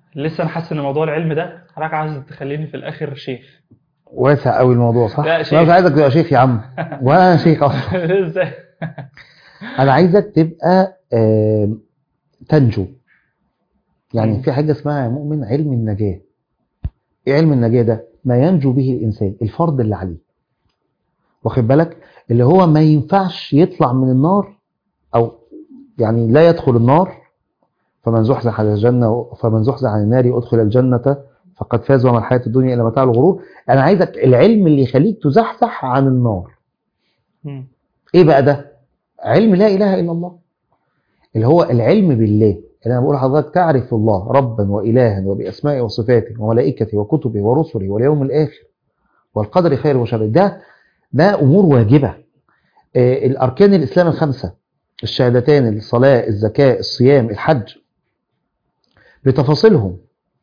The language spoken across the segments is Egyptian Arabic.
لسه انا حاسس ان موضوع العلم ده حضرتك عايز تخليني في الاخر شيخ واسع قوي الموضوع صح لا، انا شيخ. مش عايزك تبقى شيخ يا عم وانا شيخ اصلا ازاي انا عايزك تبقى آه، تنجو يعني مم. في حاجه اسمها يا مؤمن علم النجاه ايه علم النجاه ده ما ينجو به الانسان الفرض اللي عليه واخد بالك اللي هو ما ينفعش يطلع من النار او يعني لا يدخل النار فمن زحزح عن الجنه فمن زحزح عن النار ادخل الجنه فقد فاز وما الحياه الدنيا الا متاع الغرور انا عايزك العلم اللي يخليك تزحزح عن النار مم. ايه بقى ده علم لا اله الا الله اللي هو العلم بالله اللي انا بقول لحضرتك تعرف الله ربا والها وباسمائه وصفاته وملائكته وكتبه ورسله واليوم الاخر والقدر خير وشر ده ده امور واجبه آه، الاركان الاسلام الخمسه الشهادتان الصلاه الزكاه الصيام الحج بتفاصيلهم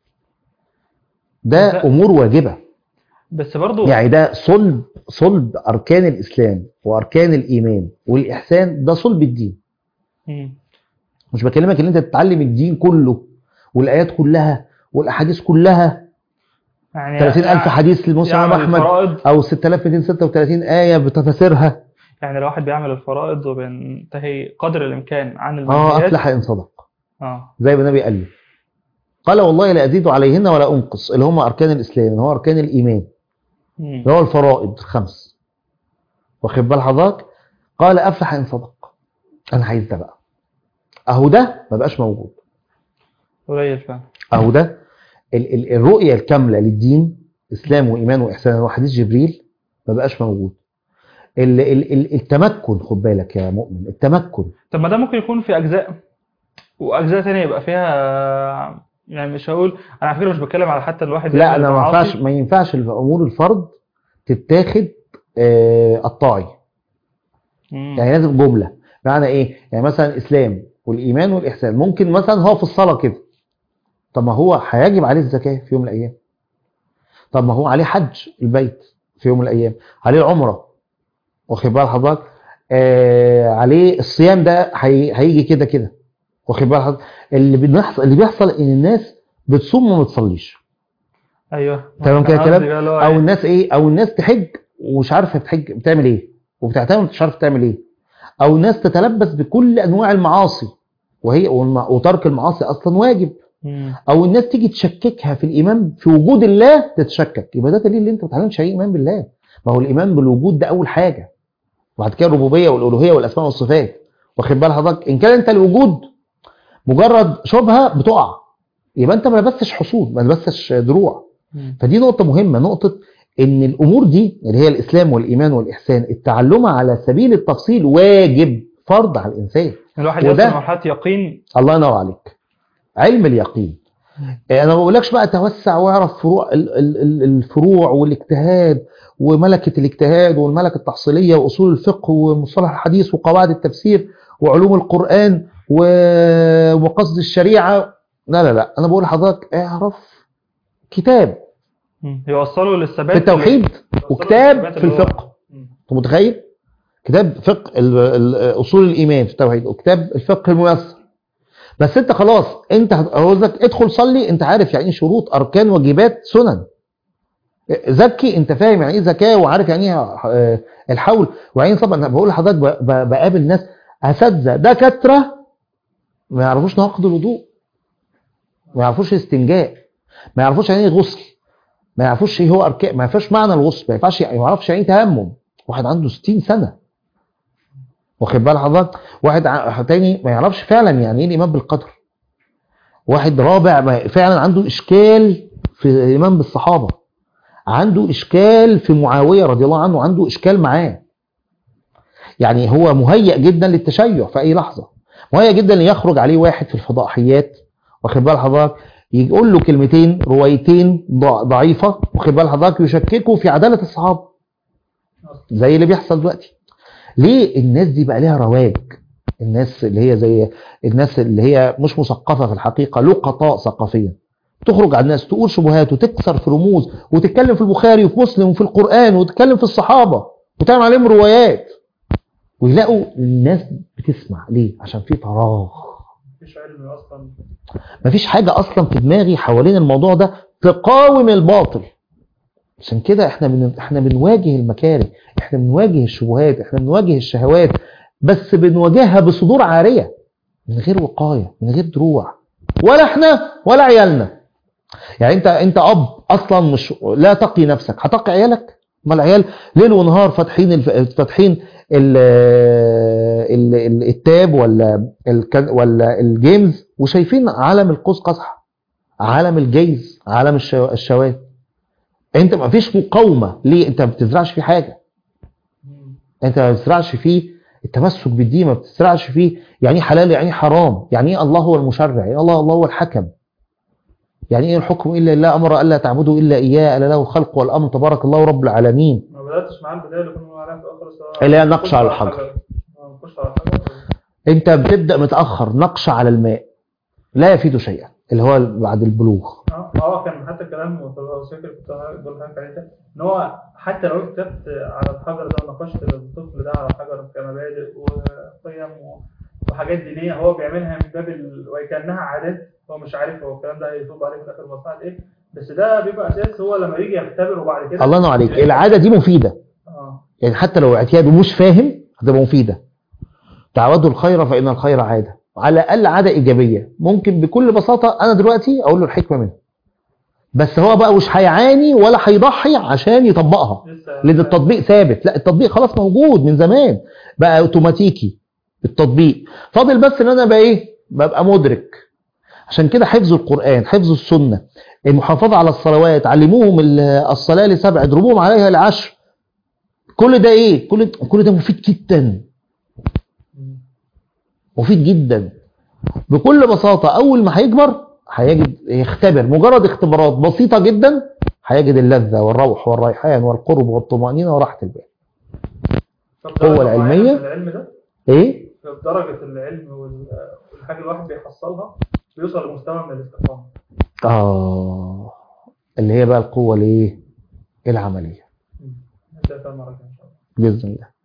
ده ده- امور واجبه بس برضو يعني ده صلب صلب اركان الاسلام واركان الايمان والاحسان ده صلب الدين مم. مش بكلمك ان انت تتعلم الدين كله والايات كلها والاحاديث كلها يعني 30000 حديث للمسلم يعمل احمد الفرائض او 6236 ايه بتفاسيرها يعني لو واحد بيعمل الفرائض وبينتهي قدر الامكان عن اه المنهيات افلح ان صدق اه زي ما النبي قال لي قال والله لا ازيد عليهن ولا انقص اللي هم اركان الاسلام اللي هو اركان الايمان مم. اللي هو الفرائض الخمس واخد بال حضرتك قال افلح ان صدق انا عايز ده بقى اهو ده ما بقاش موجود قليل فعلا اهو ده ال- ال- الرؤيه الكامله للدين اسلام وايمان واحسان وحديث جبريل ما بقاش موجود ال- ال- ال- التمكن خد بالك يا مؤمن التمكن طب ما ده ممكن يكون في اجزاء واجزاء تانية يبقى فيها يعني مش هقول انا على فكره مش بتكلم على حتى الواحد لا يعمل انا ما معاصي. ينفعش ما ينفعش في امور الفرض تتاخد آه، قطاعي مم. يعني لازم جمله معنى ايه يعني مثلا الاسلام والايمان والاحسان ممكن مثلا هو في الصلاه كده طب ما هو هيجب عليه الزكاه في يوم من الايام طب ما هو عليه حج البيت في يوم من الايام عليه العمره واخد بال حضرتك آه عليه الصيام ده هي- هيجي كده كده واخد بال حضرتك اللي بيحصل اللي بيحصل ان الناس بتصوم وما بتصليش ايوه تمام كده كان كلام؟ قصدي بقى اللي هو او إيه؟ الناس ايه او الناس تحج ومش عارفه تحج بتعمل ايه وبتعتمد مش عارفه تعمل ايه او الناس تتلبس بكل انواع المعاصي وهي والم- وترك المعاصي اصلا واجب مم. او الناس تيجي تشككها في الايمان في وجود الله تتشكك يبقى ده دليل ان انت ما بتعلمش اي ايمان بالله ما هو الايمان بالوجود ده اول حاجه وبعد كده الربوبيه والالوهيه والاسماء والصفات واخد بال حضرتك ان كان انت الوجود مجرد شبهه بتقع يبقى انت ما لبستش حصول ما لبستش دروع مم. فدي نقطة مهمة نقطة إن الأمور دي اللي هي الإسلام والإيمان والإحسان التعلم على سبيل التفصيل واجب فرض على الإنسان الواحد وده- يوصل لمرحله يقين الله ينور عليك علم اليقين أنا ما بقولكش بقى توسع واعرف فروع ال- ال- ال- الفروع والاجتهاد وملكة الاجتهاد والملكة التحصيلية وأصول الفقه ومصطلح الحديث وقواعد التفسير وعلوم القرآن و- وقصد الشريعة لا لا لا أنا بقول لحضرتك اعرف كتاب مم. يوصلوا للثبات في التوحيد يوصلوا وكتاب للثبات في اللي هو- الفقه مم. انت متخيل كتاب فقه ال- ال- اصول الايمان في التوحيد وكتاب الفقه الميسر بس انت خلاص انت عاوزك ادخل صلي انت عارف يعني ايه شروط اركان واجبات سنن زكي انت فاهم يعني ايه زكاه وعارف يعني ايه آه، الحول وعين طبعا انا بقول لحضرتك ب- ب- بقابل ناس اساتذه دكاتره ما يعرفوش نواقض الوضوء ما يعرفوش الاستنجاء ما يعرفوش يعني ايه غسل ما يعرفوش ايه هو اركان ما يعرفوش معنى الغسل ما ينفعش ما يعرفش يعني ايه تيمم واحد عنده 60 سنه واخد بال حضرتك واحد ع- تاني ما يعرفش فعلا يعني ايه الايمان بالقدر واحد رابع ما- فعلا عنده اشكال في الايمان بالصحابه عنده اشكال في معاويه رضي الله عنه عنده اشكال معاه يعني هو مهيأ جدا للتشيع في اي لحظه مهيأ جدا ان يخرج عليه واحد في الفضائحيات واخد بال حضرتك يقول له كلمتين روايتين ضع- ضعيفه واخد بال حضرتك يشككوا في عداله الصحابه زي اللي بيحصل دلوقتي ليه الناس دي بقى لها رواج الناس اللي هي زي الناس اللي هي مش مثقفه في الحقيقه لقطاء ثقافيا تخرج على الناس تقول شبهات وتكسر في رموز وتتكلم في البخاري وفي مسلم وفي القران وتتكلم في الصحابه وتعمل عليهم روايات ويلاقوا الناس بتسمع ليه عشان في فراغ مفيش علم اصلا مفيش حاجة أصلا في دماغي حوالين الموضوع ده تقاوم الباطل عشان كده احنا بن... احنا بنواجه المكاره احنا بنواجه الشبهات احنا بنواجه الشهوات بس بنواجهها بصدور عارية من غير وقاية من غير دروع ولا احنا ولا عيالنا يعني انت انت اب اصلا مش لا تقي نفسك هتقي عيالك ما العيال ليل ونهار فاتحين الف... فاتحين ال... ال... ال... التاب ولا ال... ولا الجيمز وشايفين عالم القوس قزح عالم الجيز عالم الشو... الشوات انت ما فيش مقاومه ليه انت ما بتزرعش فيه حاجه انت ما بتزرعش فيه التمسك بالدين ما بتزرعش فيه يعني ايه حلال يعني ايه حرام يعني ايه الله هو المشرع يعني الله الله هو الحكم يعني ايه الحكم الا لله امر الا تعبدوا الا اياه الا له الخلق والامر تبارك الله رب العالمين ما بداتش معاه البدايه اللي كنا بنقول عليها في الاخر سواء اللي هي نقش على الحجر. آه، نخش على الحجر انت بتبدا متاخر نقش على الماء لا يفيد شيئا اللي هو بعد البلوغ اه اه كان حتى الكلام في الوثيقه كنت بقول لك عليه ده ان هو حتى لو كتبت على الحجر ده وناقشت الطفل ده على الحجر كمبادئ وقيم و- وحاجات دينيه هو بيعملها من باب ال... وكانها عادات هو مش عارف هو الكلام ده هيصب عليه في الاخر مصلحه ايه بس ده بيبقى اساس هو لما يجي يختبر وبعد كده الله ينور عليك العاده دي مفيده اه يعني حتى لو اعتياد ومش فاهم هتبقى مفيده تعودوا الخير فان الخير عاده على الاقل عاده ايجابيه ممكن بكل بساطه انا دلوقتي اقول له الحكمه منها بس هو بقى مش هيعاني ولا هيضحي عشان يطبقها لسه لان التطبيق ثابت لا التطبيق خلاص موجود من زمان بقى اوتوماتيكي التطبيق فاضل بس ان انا بقى ايه ببقى مدرك عشان كده حفظ القرآن حفظ السنة المحافظة على الصلوات علموهم ال- الصلاة لسبع اضربوهم عليها لعشر كل ده ايه كل كل ده مفيد جدا مم. مفيد جدا بكل بساطة أول ما هيكبر هيجد يختبر مجرد اختبارات بسيطة جدا هيجد اللذة والروح والريحان والقرب والطمأنينة وراحة البال طب درجة القوة العلمية؟ معينة من العلم ده ايه في درجة العلم وال- والحاجة الواحد بيحصلها بيوصل لمستوى من الاستقامة اه اللي هي بقى القوة الايه العملية مم. نبدأ فيها المرة الجاية إن شاء الله بإذن الله